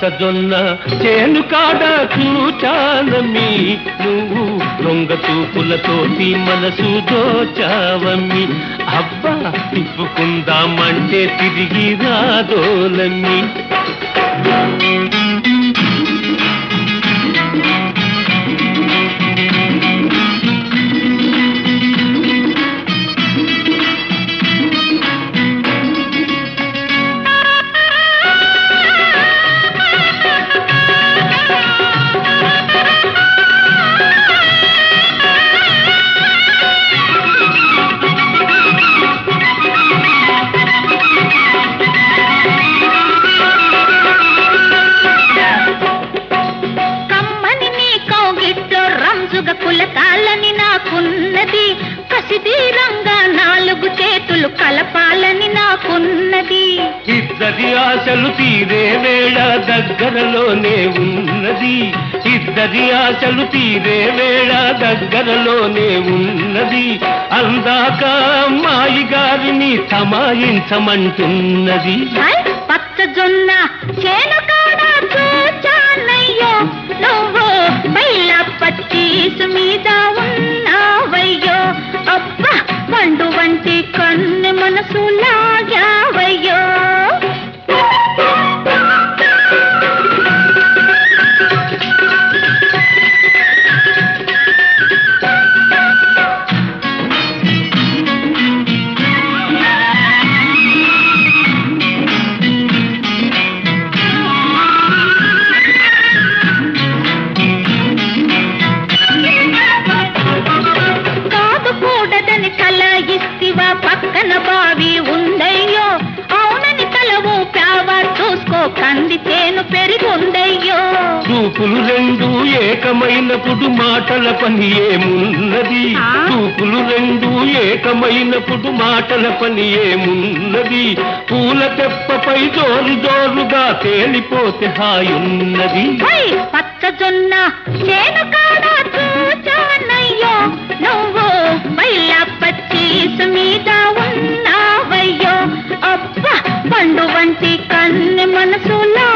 పచ్చజొన్న చేను కాడ చూచానమ్మి నువ్వు దొంగ చూపులతోటి మనసు దోచావమ్మి అబ్బా తిప్పుకుందామంటే తిరిగి రాదోలమ్మి కమ్మని నీ కౌగిట్లో రంజుగ కులకాలని నాకున్నది కసిదీరంగా నాలుగు చేతులు కలపాలని నాకున్నది ఇద్దరి ఆశలు తీరే వేళ దగ్గరలోనే ఉన్నది ఇద్దరి ఆశలు తీరే వేళ దగ్గరలోనే ఉన్నది అందాక అమ్మాయి గారిని తమాయించమంటున్నది హై, పచ్చజొన్న చేను కాడ చూచానయ్యో నువ్వు బయల పచ్చీసు మీద ఉన్నావయ్యో అబ్బా పండు వంటి కన్ను మనసు లాగావయ్యో కాదు కూడదని తల ఇస్తివా పక్కన బావి ఉందయ్యో అవునని తల ఊపావా చూసుకో కంది చేను పెరిగుందయ్యో చూపులు రెండు ఏకమైనప్పుడు మాటల పని ఏమున్నది ఆ? చూపులు రెండు ఏకమైనప్పుడు మాటల పని ఏమున్నది పూల తెప్పపై జోరు జోరుగా తేలిపోతే హాయున్నది హై, పచ్చజొన్న చేను కాడ చూచానయ్యో నువ్వు బయల పచ్చీసు మీద ఉన్నావయ్యో అబ్బా పండు వంటి కన్ను మనసులా